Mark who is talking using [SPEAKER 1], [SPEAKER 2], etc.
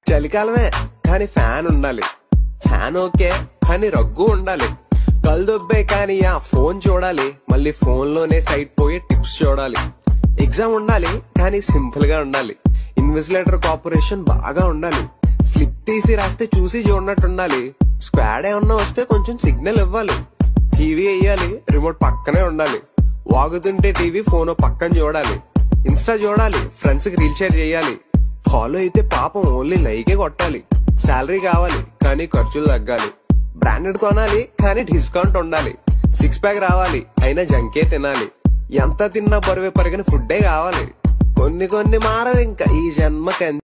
[SPEAKER 1] చలికాలమే కానీ ఫ్యాన్ ఉండాలి ఫ్యాన్ ఓకే కానీ రగ్గు ఉండాలి కళ్ళు దొబ్బే కానీ ఆ ఫోన్ చూడాలి మళ్ళీ ఫోన్ లోనే సైట్ పోయి టిప్స్ చూడాలి ఎగ్జామ్ ఉండాలి కానీ సింపుల్ గా ఉండాలి ఇన్వెస్టిలేటర్ కార్పొరేషన్ బాగా ఉండాలి స్లిప్ తీసి రాస్తే చూసి చూడనట్టు ఉండాలి స్క్వాడ్ ఏమన్నా వస్తే కొంచెం సిగ్నల్ ఇవ్వాలి టీవీ వేయాలి రిమోట్ పక్కనే ఉండాలి వాగుతుంటే టీవీ ఫోన్ పక్కన చూడాలి ఇన్స్టా చూడాలి ఫ్రెండ్స్ కి రీల్ షేర్ చేయాలి ఫాలో అయితే పాపం ఓన్లీ లైకే కొట్టాలి శాలరీ కావాలి కానీ ఖర్చులు తగ్గాలి బ్రాండెడ్ కొనాలి కానీ డిస్కౌంట్ ఉండాలి సిక్స్ ప్యాక్ రావాలి అయినా జంకే తినాలి ఎంత తిన్నా బరువే పరిగిన ఫుడ్డే కావాలి కొన్ని కొన్ని మారవు ఇంకా ఈ జన్మకి